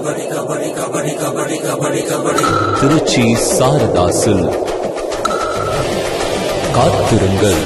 திருச்சி சாரதாசில் காத்திருங்கள்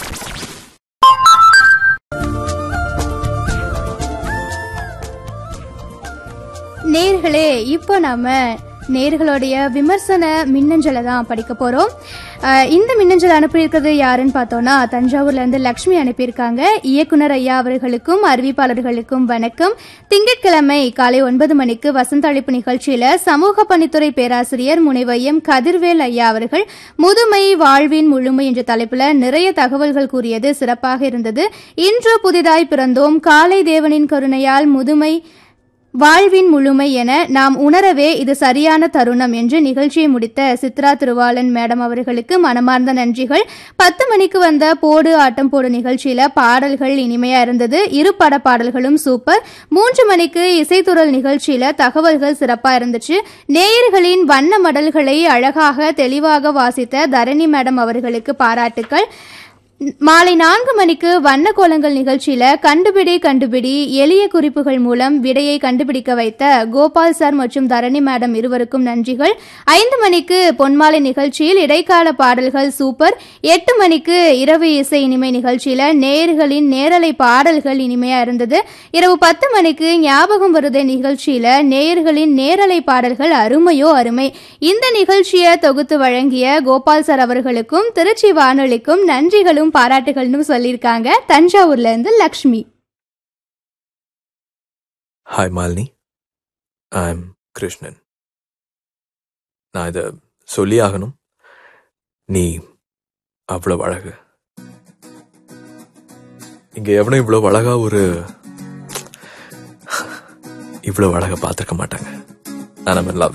நேர்களே இப்போ நாம நேர்களுடைய விமர்சன மின்னஞ்சலை தான் படிக்க போறோம் அஹ், இந்த மின்னஞ்சல் அனுப்பியிருக்கிறது யாருன்னு பார்த்தோம்னா தஞ்சாவூர்ல இருந்து லக்ஷ்மி அனுப்பியிருக்காங்க இயக்குனர் ஐயா அவர்களுக்கும் அறிவிப்பாளர்களுக்கும் வணக்கம் திங்கட்கிழமை காலை ஒன்பது மணிக்கு வசந்த அழைப்பு நிகழ்ச்சியில சமூக பணித்துறை பேராசிரியர் முனைவையம் கதிர்வேல் ஐயா அவர்கள் முதுமை வாழ்வின் முழுமை என்ற தலைப்புல நிறைய தகவல்கள் கூறியது சிறப்பாக இருந்தது இன்று புதிதாய் பிறந்தோம் காலை தேவனின் கருணையால் முதுமை வாழ்வின் முழுமை என நாம் உணரவே இது சரியான தருணம் என்று நிகழ்ச்சியை முடித்த சித்ரா திருவாளன் மேடம் அவர்களுக்கு மனமார்ந்த நன்றிகள் பத்து மணிக்கு வந்த போடு ஆட்டம் போடு நிகழ்ச்சியில பாடல்கள் இனிமையா இருந்தது இரு பட பாடல்களும் சூப்பர் மூன்று மணிக்கு இசைத்துறல் நிகழ்ச்சியில தகவல்கள் சிறப்பா இருந்துச்சு நேயர்களின் வண்ண மடல்களை அழகாக தெளிவாக வாசித்த தரணி மேடம் அவர்களுக்கு பாராட்டுக்கள் மாலை நான்கு மணிக்கு வண்ண கோலங்கள் நிகழ்ச்சியில கண்டுபிடி கண்டுபிடி எளிய குறிப்புகள் மூலம் விடையை கண்டுபிடிக்க வைத்த கோபால் சார் மற்றும் தரணி மேடம் இருவருக்கும் நன்றிகள் ஐந்து மணிக்கு பொன்மாலை நிகழ்ச்சியில் இடைக்கால பாடல்கள் சூப்பர் எட்டு மணிக்கு இரவு இசை இனிமை நிகழ்ச்சியில நேயர்களின் நேரலை பாடல்கள் இனிமையா இருந்தது இரவு பத்து மணிக்கு ஞாபகம் வருதே நிகழ்ச்சியில நேயர்களின் நேரலை பாடல்கள் அருமையோ அருமை இந்த நிகழ்ச்சியை தொகுத்து வழங்கிய கோபால் சார் அவர்களுக்கும் திருச்சி வானொலிக்கும் நன்றிகளும் பாராட்டுகள்னு சொல்லியிருக்காங்க தஞ்சாவூர்ல இருந்து Lakshmi hi Malini I am Krishnan நான் இதை சொல்லி ஆகணும் நீ அவ்வளவு அழகு இங்க எவனும் இவ்வளவு அழகா ஒரு இவ்வளவு அழகா பார்த்திருக்க மாட்டாங்க நான் லவ்